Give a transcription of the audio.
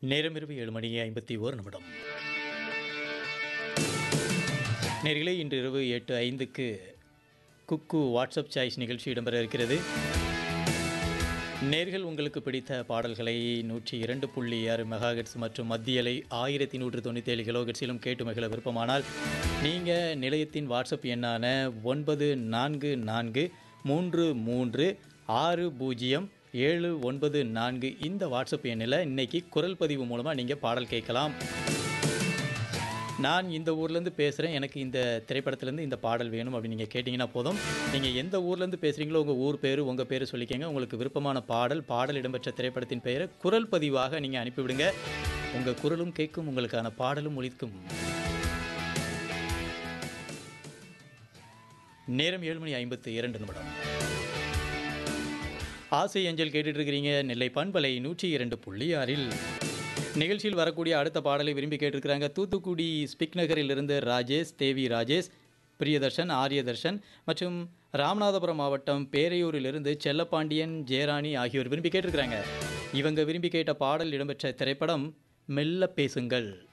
நேரம் இரவு ஏழு மணி ஐம்பத்தி ஓரு நிமிடம் நேர்களே இன்று இரவு எட்டு ஐந்துக்கு குக்கு வாட்ஸ்அப் சாய்ஸ் நிகழ்ச்சி இடம்பெற இருக்கிறது நேர்கள் உங்களுக்கு பிடித்த பாடல்களை நூற்றி இரண்டு புள்ளி ஆறு மெகாஹெட்ஸ் மற்றும் மத்தியலை ஆயிரத்தி நூற்று தொண்ணூற்றி ஏழு கிலோஹெட்ஸிலும் கேட்டு மகிழ விருப்பமானால் நீங்கள் நிலையத்தின் வாட்ஸ்அப் எண்ணான ஒன்பது நான்கு நான்கு மூன்று மூன்று ஆறு பூஜ்ஜியம் ஏழு ஒன்பது நான்கு இந்த வாட்ஸ்அப் எண்ணில் இன்னைக்கு குரல் பதிவு மூலமாக நீங்கள் பாடல் கேட்கலாம் நான் இந்த ஊர்லேருந்து பேசுகிறேன் எனக்கு இந்த திரைப்படத்துலேருந்து இந்த பாடல் வேணும் அப்படின்னு நீங்கள் கேட்டிங்கன்னா போதும் நீங்கள் எந்த ஊர்லேருந்து பேசுகிறீங்களோ உங்கள் ஊர் பேர் உங்கள் பேர் சொல்லிக்கங்க உங்களுக்கு விருப்பமான பாடல் பாடல் இடம்பெற்ற திரைப்படத்தின் பெயரை குரல் பதிவாக நீங்கள் அனுப்பிவிடுங்க உங்கள் குரலும் கேட்கும் உங்களுக்கான பாடலும் ஒலிக்கும் நேரம் ஏழு மணி ஐம்பத்து இரண்டு நிமிடம் ஆசை அஞ்சல் கேட்டுட்டு இருக்கிறீங்க நெல்லை பண்பலை நூற்றி இரண்டு புள்ளி ஆறில் நிகழ்ச்சியில் வரக்கூடிய அடுத்த பாடலை விரும்பி கேட்டிருக்கிறாங்க தூத்துக்குடி ஸ்பிக் நகரிலிருந்து ராஜேஷ் தேவி ராஜேஷ் பிரியதர்ஷன் ஆரியதர்ஷன் மற்றும் ராமநாதபுரம் மாவட்டம் பேரையூரிலிருந்து செல்லப்பாண்டியன் ஜெயராணி ஆகியோர் விரும்பி கேட்டிருக்கிறாங்க இவங்க விரும்பி கேட்ட பாடல் இடம்பெற்ற திரைப்படம் மெல்ல பேசுங்கள்